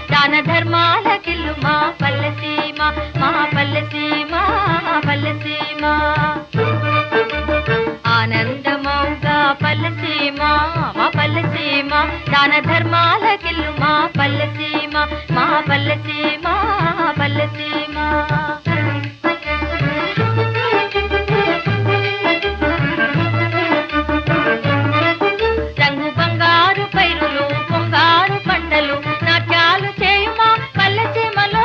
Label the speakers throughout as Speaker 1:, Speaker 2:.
Speaker 1: దాన ధర్మాలకిల్లు మా పల్లెసీమ మా పల్లెసీమ పల్లెసీమ ఆనందమౌగా పల్లెసీమ మా పల్లెసీమ దాన ధర్మాలకిల్లు మా పల్లెసీమ మా పల్లెసీమ పల్లెసీమ రంగు బంగారు పైరులు పొంగారు పంటలు నాట్యాలు చేయుమా పల్లెసీమలో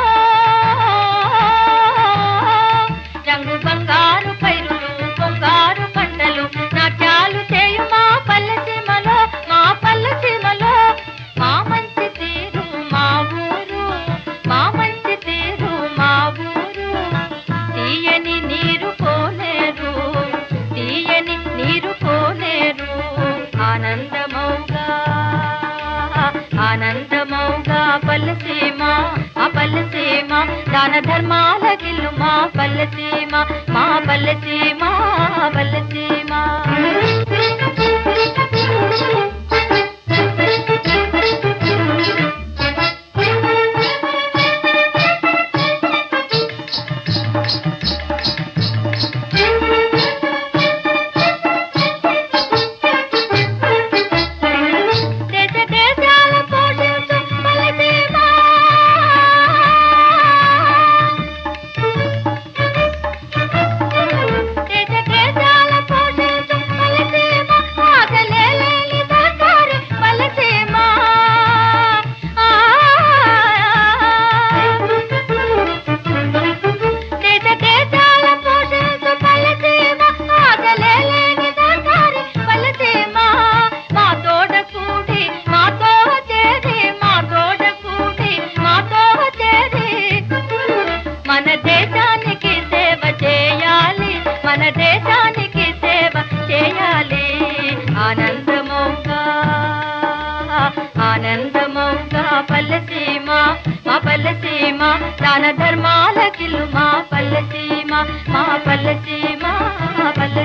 Speaker 1: రంగు బంగారు పైరులు పొంగారు పంటలు నాట్యాలు చేయుమా పల్లెసీమలో మా పల్లెసీమలో మా మంచి తీరు మా ఊరు మా మంచి తీరు మా ఊరు తీయని నీరు పోలేరు తీయని నీరు పోలేరు ఆనందమౌగా ఆనందమౌగా పల్లెసీమ మా పల్లెసీమ దాన ధర్మాల గిల్లు మా పల్లెసీమ మా పల్లెసీమ పల్లెసీమ దేశ దేశాల పోషించు పల్లెసీమ దేశ దేశాల పోషించు పల్లెసీమ ఆగలేలేని దాటారు పల్లెసీమ ఆ దేశ దేశాల పోషించు పల్లెసీమ ఆగలేలేని దాటారు పల్లెసీమ మా తోట కూడి మాతో చేరి మా తోట కూడి మాతో చేరి మన దేశానికి సేవ చేయాలి మన దేశానికి సేవ చేయాలి ఆనందమౌగా ఆనందమౌగా పల్లెసీమ మా పల్లెసీమ దాన ధర్మాలకిల్లు మా పల్లెసీమ మా పల్లెసీమ పల్లె